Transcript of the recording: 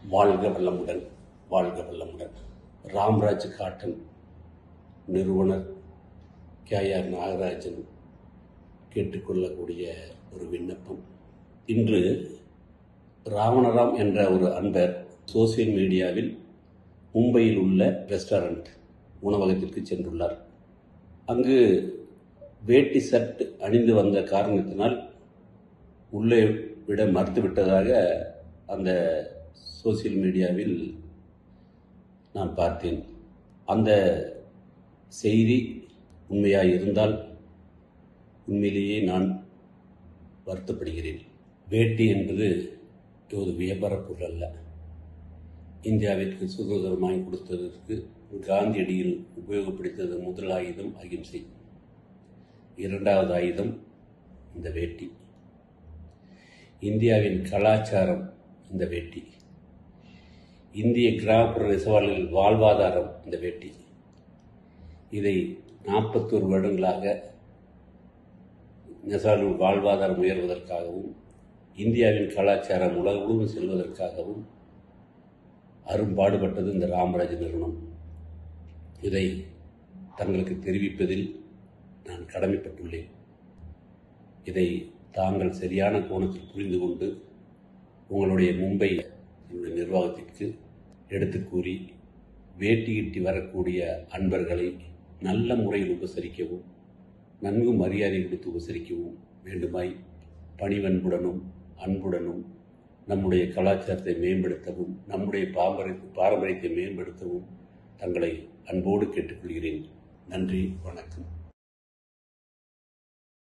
வாழ்க வளமுடன் வாழ்க வளமுடன் ராம்ராஜ் காட்டன் நிறுவனர் கே ஆர் நாகராஜன் கேட்டுக்கொள்ளக்கூடிய ஒரு விண்ணப்பம் இன்று ராவணராம் என்ற ஒரு அன்பர் சோசியல் மீடியாவில் மும்பையில் உள்ள ரெஸ்டாரண்ட் உணவகத்திற்கு சென்றுள்ளார் அங்கு வேட்டி சர்ட் அணிந்து வந்த காரணத்தினால் உள்ளே விட மறுத்துவிட்டதாக அந்த சோசியல் மீடியாவில் நான் பார்த்தேன் அந்த செய்தி உண்மையாக இருந்தால் உண்மையிலேயே நான் வருத்தப்படுகிறேன் வேட்டி என்பது ஒரு வியாபார பொருள் அல்ல இந்தியாவிற்கு சுதந்திரம் வாங்கி கொடுத்ததற்கு காந்தியடியில் உபயோகப்படுத்தியது முதல் ஆயுதம் அகிம்சை இரண்டாவது ஆயுதம் இந்த வேட்டி இந்தியாவின் கலாச்சாரம் இந்த வேட்டி இந்திய கிராமப்புற நெசவாளர்கள் வாழ்வாதாரம் இந்த வேட்டி இதை நாற்பத்தோரு வருடங்களாக நெசவாளர்கள் வாழ்வாதாரம் உயர்வதற்காகவும் இந்தியாவின் கலாச்சாரம் உலக முழுவதும் செல்வதற்காகவும் அரும்பாடுபட்டது இந்த ராமராஜ் நிறுவனம் இதை தங்களுக்கு தெரிவிப்பதில் நான் கடமைப்பட்டுள்ளேன் இதை தாங்கள் சரியான கோணத்தில் புரிந்து கொண்டு உங்களுடைய மும்பை என்னுடைய நிர்வாகத்திற்கு எடுத்து கூறி வேட்டி ஈட்டி வரக்கூடிய அன்பர்களை நல்ல முறையில் உபசரிக்கவும் நன்கு மரியாதை கொடுத்து உபசரிக்கவும் வேண்டுமாய் பணிவன்புடனும் அன்புடனும் நம்முடைய கலாச்சாரத்தை மேம்படுத்தவும் நம்முடைய பாரம்பரிய பாரம்பரியத்தை மேம்படுத்தவும் தங்களை அன்போடு கேட்டுக்கொள்கிறேன் நன்றி வணக்கம்